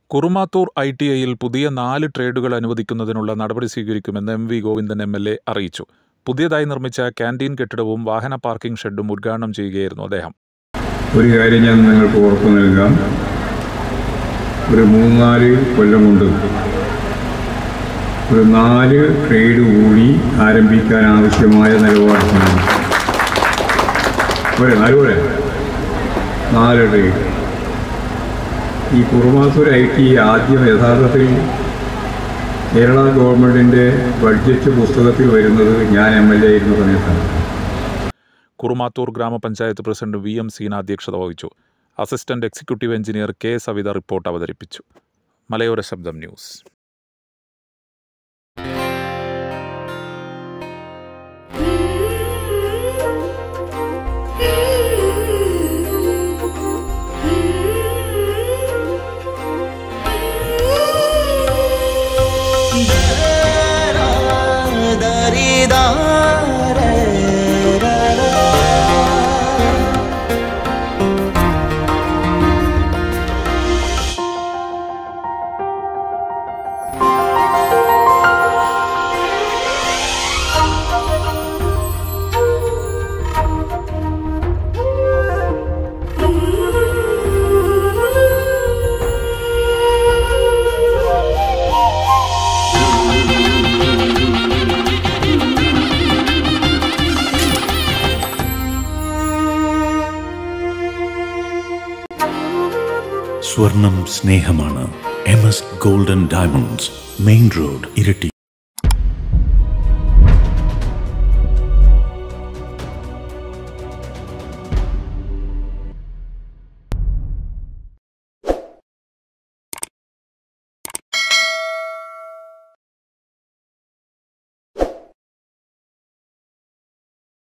Kurumathur I T ഐയിൽ പുതിയ നാല് ട്രേഡുകൾ അനുവദിക്കുന്നതിനുള്ള നടപടി സ്വീകരിക്കുമെന്ന് M V Govindan M L A അറിയിച്ചു പുതിയതായി നിർമ്മിച്ച ക്യാന്റീൻ കെട്ടിടവും വാഹന പാർക്കിംഗ് ഷെഡും ഉദ്ഘാടനം ചെയ്യുകയായിരുന്നു അദ്ദേഹം ഒരു കാര്യം ഞാൻ നിങ്ങൾക്ക് ഉറപ്പു നൽകാം ഒരു മൂന്നാല് കൊല്ലം കൊണ്ട് ഒരു നാല് ട്രേഡ് കൂടി ആരംഭിക്കാൻ ആവശ്യമായ നിലപാടാണ് പോരെ നാല് പോലെ നാല് ട്രേഡ് ഈ കുറുമാത്തൂർ ഐ ടി ആദ്യം യഥാർത്ഥത്തിൽ കേരള ഗവൺമെൻറ്റിൻ്റെ ബഡ്ജറ്റ് പുസ്തകത്തിൽ വരുന്നത് ഞാൻ എം എൽ എ ആയിരുന്ന സമയത്താണ് കുറുമാത്തൂർ ഗ്രാമപഞ്ചായത്ത് പ്രസിഡന്റ് വി എം സീന അധ്യക്ഷത വഹിച്ചു assistant executive engineer K Savitha report അവതരിപ്പിച്ചു മലയോര ശബ്ദം ന്യൂസ് സ്വർണം സ്നേഹമാണ് M S golden diamonds main road ഇരട്ടി